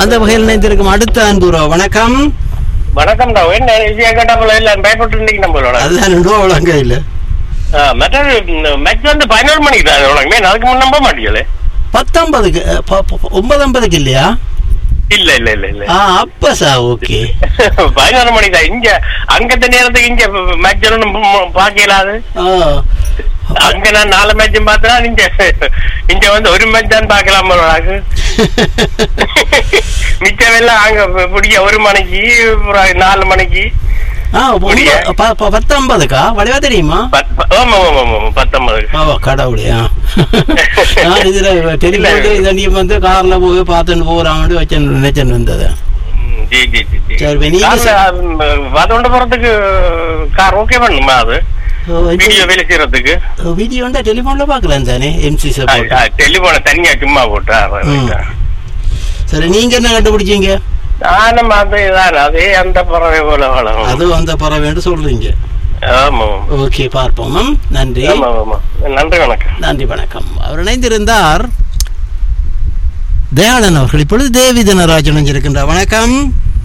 அந்த வகையில் இணைந்திருக்கும் அடுத்த அன்புரோ வணக்கம் வணக்கம் ராவ் என்ன ஈஸியா கேட்டா போல இல்ல பயப்பட்டு இருந்தீங்க நம்மளோட அதுதான் ரெண்டு வழங்க இல்ல மற்றது மேட்ச் வந்து பதினோரு மணிக்கு தான் உனக்கு அதுக்கு முன் நம்ப மாட்டீங்களே பத்தொன்பதுக்கு அஹ், ப- ப- ஒன்பது ஐம்பதுக்கு இல்லையா இல்ல இல்ல இல்ல இல்ல ஆ அப்ப சா ஓகே பதினோரு மணிக்கு தான் இங்க அங்கத்த நேரத்துக்கு இங்க மேட்ச் ஒன்றும் பாக்கலாது அங்க நான் நாலு மேட்சும் பார்த்தா இங்க இங்க வந்து ஒரு மேட்ச் தான் பார்க்கலாம் போலாக்கு மிச்சம் எல்லாம் அங்க பிடிக்க ஒரு மணிக்கு அப்புறம் நாலு மணிக்கு ஆ ஒன்பது- ப- ப- பத்தொன்பதுக்கா வடிவா தெரியுமா பத்- ப- ஆமா ஆமா ஆமா ஆமா பத்தொன்பது ஓ கடவுளே ஆ. நான் இதுல டெலிஃபோன் இதை நீ வந்து கார்ல போய் பார்த்துட்டு போறாங்கன்னு வச்சேன் நினைச்சேன் வந்தது ம், ஜி ஜி ஜி ஜி சரி, இப்ப நீங்க கார்ல, ம், வாதோண்ட போறதுக்கு கார் ஓகே பண்ணுமா அது வீடியோ வேலை செய்யறதுக்கு வீடியோண்டா டெலிஃபோன்ல பார்க்கலாம் தானே எம்சி சப்போர்ட் டெலிபோனை தனியா சும்மா போட்டா ம். சரி நீங்க என்ன கண்டுபிடிச்சீங்க நானும் அதேதான் அதே அந்த பறவை போல வளரும் அதுவும் அந்த பறவைன்னு சொல்றீங்க ஆமா ஓகே பார்ப்போம் மேம் நன்றி ஆமா ஆமா நன்றி வணக்கம் நன்றி வணக்கம் அவர் இணைந்திருந்தார் தயாளன் அவர்கள் இப்பொழுது தேவி தனராஜன் இணைஞ்சிருக்கின்றார் வணக்கம்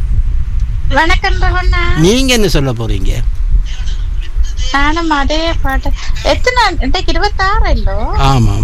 வணக்கம் ரகுண்ணா நீங்க என்ன சொல்ல போறீங்க நானும் அதே பாட்டு எத்தனை இன்றைக்கு இருபத்தாறு இல்லோ ஆமாம்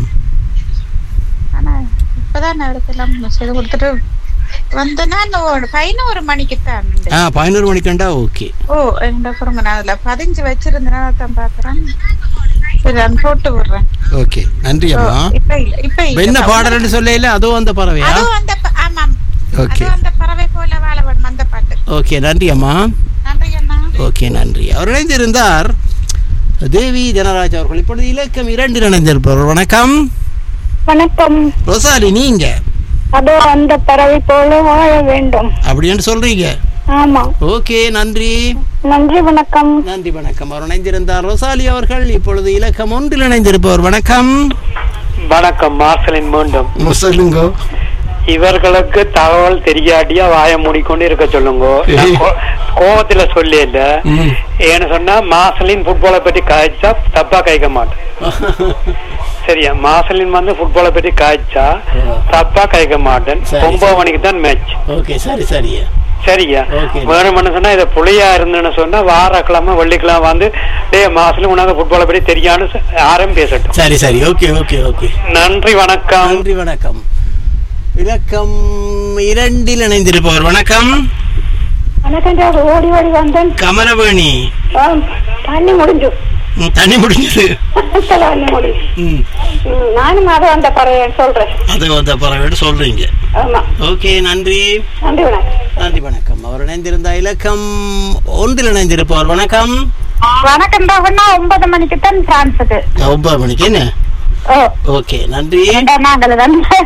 ஆனா இப்பதான் அவருக்கு எல்லாம் செய்து கொடுத்துட்டு வந்தனா இன்னும் பதினோரு மணிக்கு தான் ஆ பதினோரு மணிக்கண்டா ஓகே ஓ எங்க பாருங்க நான் அதுல பதிஞ்சு வச்சிருந்தேன் தான் பாக்குறேன் சரி நான் போட்டு விடுறேன் ஓகே நன்றி ஓ, அம்மா இப்ப இல்ல இப்ப இப்ப இல்ல என்ன பாடல்னு சொல்லல அதுவும் அந்த பறவையா அதுவும் அந்த ப- ஆமாம் ஓகே அதுவும் அந்த பறவை போல வாழ வேணும் அந்த பாட்டு ஓகே நன்றி அம்மா நன்றி அண்ணா ஓகே நன்றி அவர் இணைந்திருந்தார் தேவி தனராஜ் அவர்கள் இப்பொழுது இலக்கம் இரண்டு இணைந்திருப்பவர் வணக்கம் வணக்கம் ரொசாலி நீங்க அதோ அந்த பறவை போல வாழ வேண்டும் அப்படின்னு சொல்றீங்க ஆமா ஓகே நன்றி நன்றி வணக்கம் நன்றி வணக்கம் அவர் இணைந்திருந்தார் ரொசாலி அவர்கள் இப்பொழுது இலக்கம் ஒன்றில் இணைந்திருப்பவர் வணக்கம் வணக்கம் மார்சலின் மீண்டும் சொல்லுங்க இவர்களுக்கு தகவல் தெரியாட்டியா வாய மூடிக்கொண்டு இருக்க சொல்லுங்க நான் கோ- கோவத்துல சொல்லி இல்ல ம். ஏன்னு சொன்னா மார்சலின் ஃபுட்பாலை பத்தி காய்ச்சா தப்பா கைக்க மாட்டேன் சரியா மார்சலின் வந்து ஃபுட்பாலை பத்தி காய்ச்சா தப்பா கைக்க மாட்டேன் சரி, ஒன்பது சரி. மணிக்கு தான் மேட்ச் ஓகே சரி சரி சரியா Okay. வேணும்னு சொன்னா இதை புளியா இருந்துன்னு சொன்னா வாரக்கிழமை வெள்ளிக்கிழமை வந்து டே மாசத்துல உனக்கு ஃபுட்பாலை பத்தி தெரியான்னு சொ- யாரும் பேசட்டும் சரி சரி ஓகே ஓகே ஓகே நன்றி வணக்கம் நன்றி வணக்கம் இலக்கம் இரண்டில் இணைந்திருப்பவர் வணக்கம் வணக்கம் சார் ஓடி ஓடி வந்தேன் கமலவேணி ஆம், தண்ணி முடிஞ்சு ம், தண்ணி முடிஞ்சது தண்ணி முடிஞ்சு ம், ம், நானும் அதை அந்த பறவை சொல்றேன் அது வந்த பறவைன்னு சொல்றீங்க ஆமா ஓகே நன்றி நன்றி வணக்கம் நன்றி வணக்கம் அவர் இணைந்திருந்த இலக்கம் ஒன்றில் இணைந்திருப்பவர் வணக்கம் வணக்கம் ரகுண்ணா ஒன்பது மணிக்கு தான் பிரான்ஸுக்கு ஒன்பது மணிக்கு என்ன ஓ ஓகே நன்றி நாங்கள் நன்றி.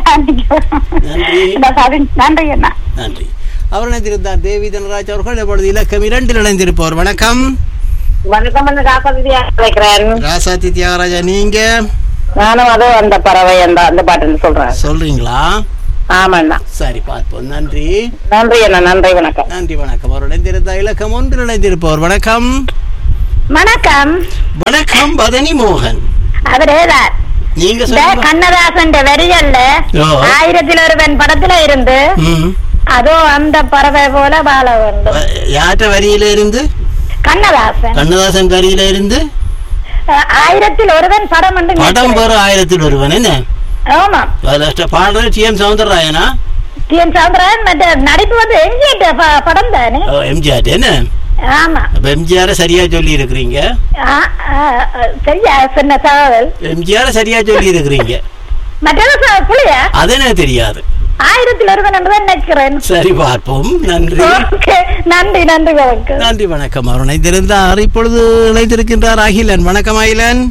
நன்றி நன்றி அண்ணா நன்றி அவர் இணைந்திருந்தார் தேவி தனராஜ் அவர்கள் இப்பொழுது இலக்கம் இரண்டில் இணைந்திருப்பவர் வணக்கம் வணக்கம் வந்து காப்பாத்தியா நினைக்கிறேன் ராசாத்தி தியாகராஜா நீங்க நானும் அதோ அந்த பறவை அந்த அந்த பாட்டுன்னு சொல்றேன் சொல்றீங்களா ஆமாண்ணா சரி பார்ப்போம் நன்றி நன்றி அண்ணா நன்றி வணக்கம் நன்றி வணக்கம் அவர் இணைந்திருந்த இலக்கம் ஒன்றில் இணைந்திருப்பவர் வணக்கம் வணக்கம் வணக்கம் பதனி மோகன் அவரேதான் நீங்க இந்த சொல்லுங்க கண்ணதாசன் வரிகள்ல ஓ. ஆயிரத்தில் ஒருவன் படத்துல இருந்து ம். அதோ அந்த பறவை போல வாழ வேண்டும் அஹ், யார்ட்ட வரியில இருந்து கண்ணதாசன் கண்ணதாசன் வரியில இருந்து அஹ், ஆயிரத்தில் ஒருவன் படம் வந்து படம் பெற ஆயிரத்தில் ஒருவன் என்ன ஆமா அதுல பாடுறது டி எம் சவுந்தரராயனா டி என் சந்திரன் மற்ற நடிப்பு வந்து எம்ஜிஆர் ப- படம் தானே ஓ, எம்ஜிஆர் என்ன ஆமா அப்ப எம்ஜிஆர் சரியா சொல்லி இருக்கிறீங்க ஆ, ஆ, ஆ, சரியா சொன்ன தகவல் எம்ஜிஆர் சரியா சொல்லி இருக்கிறீங்க மற்றது ச- புள்ளையா அது எனக்கு தெரியாது ஆயிரத்தில் ஒருவன் என்றுதான் நினைக்கிறேன் சரி பார்ப்போம் நன்றி ஓகே நன்றி நன்றி வணக்கம் நன்றி வணக்கம் அவர் இணைந்திருந்தார் இப்பொழுது இணைந்திருக்கின்றார் அகிலன் வணக்கம் அகிலன்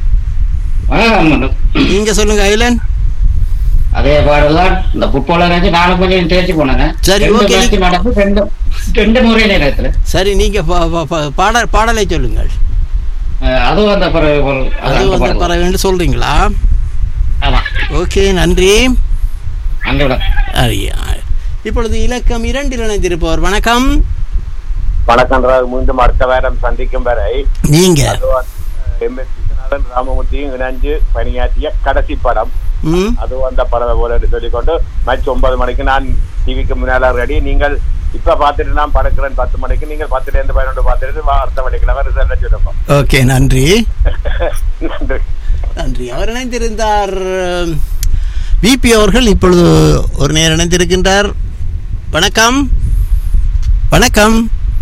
நீங்க சொல்லுங்க அகிலன் அதே பாடலாம் இந்த ஃபுட்பாலர் வச்சு நாலு கொஞ்சம் தேர்ச்சி போனாங்க சரி, ரெண்டு okay. match நடந்து ரெண்டு ரெண்டு முறை நேரத்துல சரி நீங்க பா- பா- பா- பாட பாடலை சொல்லுங்கள் அஹ் அதுவும் அந்த பறவை போல் அது அந்த வந்து பாடல். பறவைன்னு சொல்றீங்களா ஆமா ஓகே நன்றி அந்த விட ஐயா. இப்பொழுது இலக்கம் இரண்டில் இணைந்திருப்பவர் வணக்கம் வணக்கம் ராவ். மீண்டும் அடுத்த வாரம் சந்திக்கும் வரை நீங்க எம் எஸ் விஸ்வநாதன் ராமமூர்த்தியும் இணைஞ்சு பணியாற்றிய கடைசி படம் ம் அது அந்த பறவை போல என்று சொல்லிக்கொண்டு மேட்ச் ஒன்பது மணிக்கு நான் டிவிக்கு முன்னால ரெடி நீங்கள் இப்ப பாத்துட்டு நான் படுக்கிறேன் பத்து மணிக்கு நீங்கள் பத்துல இருந்து பதினொன்று பார்த்துட்டு வா- அடுத்த வெள்ளிக்கிழமை ரிசல்ட் சொல்லுவோம் ஓகே நன்றி நன்றி நன்றி அவர் இணைந்திருந்தார் விபி அவர்கள் இப்பொழுது ஒரு நேரம் இணைந்திருக்கின்றார் வணக்கம் வணக்கம்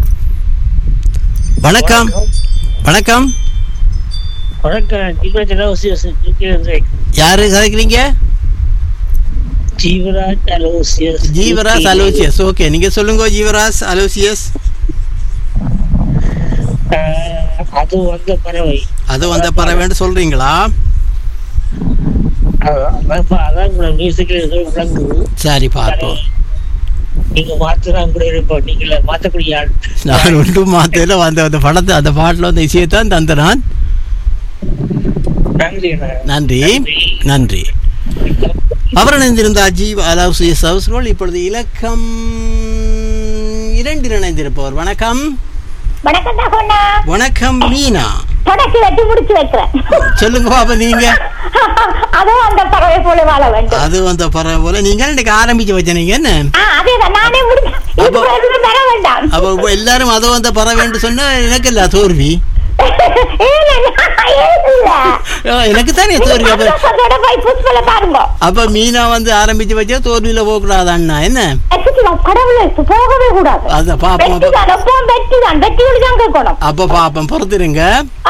வணக்கம் வணக்கம் வணக்கம் ஜீவராஜ் அலோசியஸ் யாரு கதைக்கிறீங்க ஜீவராஜ் அலோசியஸ் ஜீவராஜ் அலோசியஸ் ஓகே நீங்க சொல்லுங்க ஜீவராஜ் அலோசியஸ் அது வந்த பறவை அது வந்த பறவைன்னு சொல்றீங்களா அதான் அதான் அதான் கூட மியூசிக்ல ஏதோ விளங்குது சரி பார்ப்போம் நீங்க மாத்தினா கூட இருப்போம் நீங்கள மாத்தக்கூடிய ஆள் நான் ஒன்றும் மாத்தல அந்த அந்த படத்தை அந்த பாட்டில் வந்த விஷயத்தான் தந்த நான் நன்றி அண்ணா. நன்றி நன்றி அவர் இணைந்திருந்த அஜீவ் அலாசியஸ் ஹவுஸ்ரோல் இப்பொழுது இலக்கம் இரண்டில் இணைந்திருப்பவர் வணக்கம் வணக்கம் தான் சொன்னா வணக்கம் மீனா தொடக்கி வச்சு முடிச்சு வைக்கிறேன் சொல்லுங்க பாப்பா நீங்க அதுவும் அந்த பறவை போல வாழ வேண்டும் அது வந்த பறவை போல நீங்க இன்னைக்கு ஆரம்பிச்சு வச்ச நீங்க என்ன ஆ, அதேதான் நானே முடிச்சு அப்போ- இதுக்கு எதுவும் தர வேண்டாம் அப்ப இப்ப எல்லாரும் அது வந்த பறவைன்னு சொன்னா எனக்கு இல்ல தோல்வி இல்ல, நான் இல்ல. ஆ, எனக்கு தானே தோல்வி அப்ப அதோட போய் புஷ்பல பாருங்க அப்ப மீனா வந்து ஆரம்பிச்சு வச்சா தோல்வியில போக கூடாது அண்ணா என்ன எச்சுக்கலாம், கடவுளே போகவே கூடாது அத பாப்போம் வெற்றி அப்ப- தான் எப்பவும் வெற்றி தான் வெற்றியோடு தான் கேட்கணும் அப்ப பாப்போம் பொறுத்திருங்க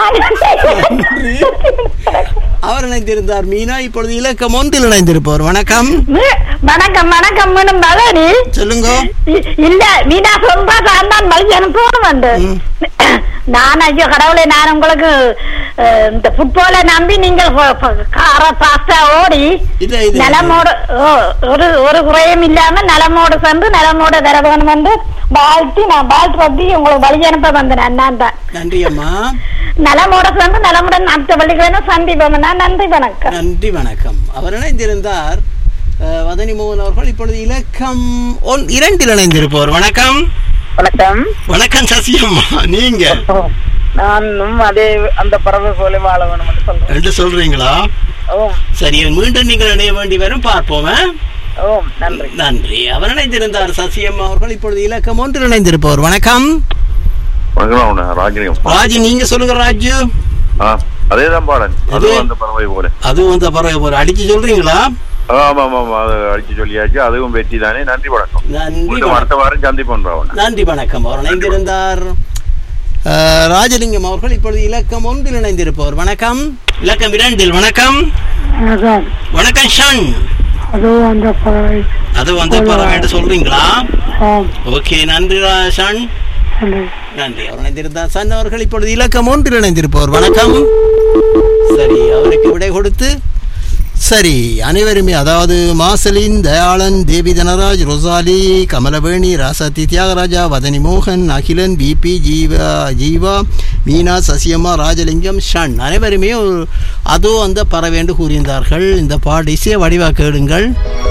ஆனா- அவர் இணைந்திருந்தார் மீனா இப்பொழுது இலக்கம் ஒன்றில் இணைந்திருப்பவர் வணக்கம் வணக்கம் வணக்கம் மேடம் பலனி சொல்லுங்க இ- இல்ல மீனா சொல்றா நான் தான் வழி அனுப்பணும் வந்து நான் ஐயோ கடவுளே நான் உங்களுக்கு அஹ், இந்த ஃபுட்பால நம்பி நீங்கள் ப- ப- கார பாஸ்டா ஓடி இல்ல இது நலமோடு ஓ, ஒரு ஒரு குறையும் இல்லாம நலமோடு சென்று நலமோடு தரவன் வந்து வாழ்த்தி நான் வாழ்த்து வந்து உங்களுக்கு வழி அனுப்ப வந்தேன் நான் தான் நன்றி அம்மா நலமோட சென்று நலமுடன் அடுத்த வழிகளை சந்திப்போம் நான் நன்றி வணக்கம் நன்றி வணக்கம் அவர் இணைந்திருந்தார் அஹ், வதனி மோகன் அவர்கள் இப்பொழுது இலக்கம் ஒன் இரண்டில் இணைந்திருப்பவர் வணக்கம் வணக்கம் வணக்கம் சசியம்மா நீங்க நானும் அதே அந்த பறவை போல வாழ வேணும் என்று சொல்றேன் என்று சொல்றீங்களா ஓம் சரி மீண்டும் நீங்கள் இணைய வேண்டி வரும் பார்ப்போம் ஆ? ஓம் நன்றி நன்றி அவர் இணைந்திருந்தார் சசியம்மா அவர்கள் இப்பொழுது இலக்கம் ஒன்றில் இணைந்திருப்பவர் வணக்கம் வணக்கம் ராஜினியம் ராஜு நீங்க சொல்லுங்க ராஜு ஆ அதேதான் பாடன் அது அந்த பறவை போல அதுவும் அந்த பறவை போல அடிச்சு சொல்றீங்களா ஆமா ஆமா ஆமா அது அடிச்சு சொல்லியாச்சு அதுவும் வெற்றி தானே நன்றி வணக்கம் நன்றி மீண்டும் அடுத்த வாரம் சந்திப்போம் ராவணன் நன்றி வணக்கம் அவர் இணைந்திருந்தார் அஹ், ராஜலிங்கம் அவர்கள் இப்பொழுது இலக்கம் ஒன்றில் இணைந்திருப்பவர் வணக்கம் இலக்கம் இரண்டில் வணக்கம் வணக்கம் வணக்கம் ஷன் அதுவும் அந்த பறவை அது வந்து பரவாயில்ல சொல்றீங்களா ஆம் ஓகே நன்றி ரா- ஷன் நன்றி நன்றி அவர் இணைந்திருந்தார் சன் அவர்கள் இப்பொழுது இலக்கம் ஒன்றில் இணைந்திருப்பவர் வணக்கம் சரி அவருக்கு விடை கொடுத்து சரி அனைவருமே அதாவது மாசலின் தயாளன் தேவி தனராஜ் ரொசாலி கமலவேணி ராசாத்தி தியாகராஜா வதனி மோகன் அகிலன் பிபி ஜீவா ஜீவா மீனா சசியம்மா ராஜலிங்கம் ஷன் அனைவருமே ஒரு- அதோ அந்த பறவை என்று கூறியிருந்தார்கள் இந்த பாட்டு இசைய வடிவா கேளுங்கள்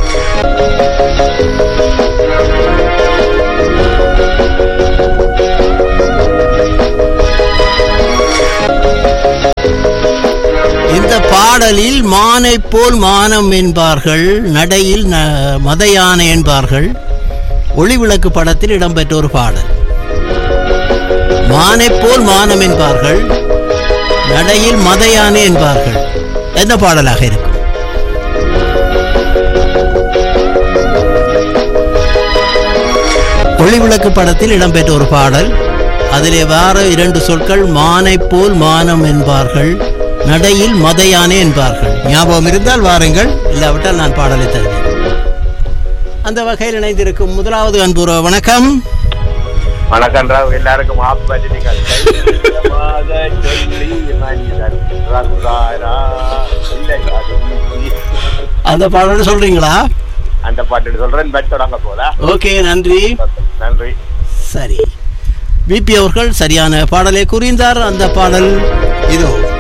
இந்த பாடலில் மானை போல் மானம் என்பார்கள் நடையில் ந- மத யானை என்பார்கள் ஒளிவிளக்கு படத்தில் இடம்பெற்ற ஒரு பாடல் மானை போல் மானம் என்பார்கள் நடையில் மத யானை என்பார்கள் எந்த பாடலாக இருக்கும் ஒளிவிளக்கு படத்தில் இடம்பெற்ற ஒரு பாடல் அதிலே வார இரண்டு சொற்கள் மானை போல் மானம் என்பார்கள் நடையில் மதையானே என்பார்கள் ஞாபகம் இருந்தால் வாருங்கள் இல்லாவிட்டால் நான் பாடலை தருவேன் அந்த வகையில் இணைந்திருக்கும் முதலாவது அன்புற வணக்கம் வணக்கம் ராவ் எல்லாருக்கும் ஆப் பண்ணிட்டீங்கள் சொல்லி மனிதன் ரகுராரா இல்லை அது ஈஸி. அந்த பாடல் சொல்றீங்களா அந்த பாட்டு சொல்றேன் பட் தொடங்க போதா ஓகே நன்றி நன்றி சரி பிபி அவர்கள் சரியான பாடலை கூறியிருந்தார் அந்த பாடல் இதோ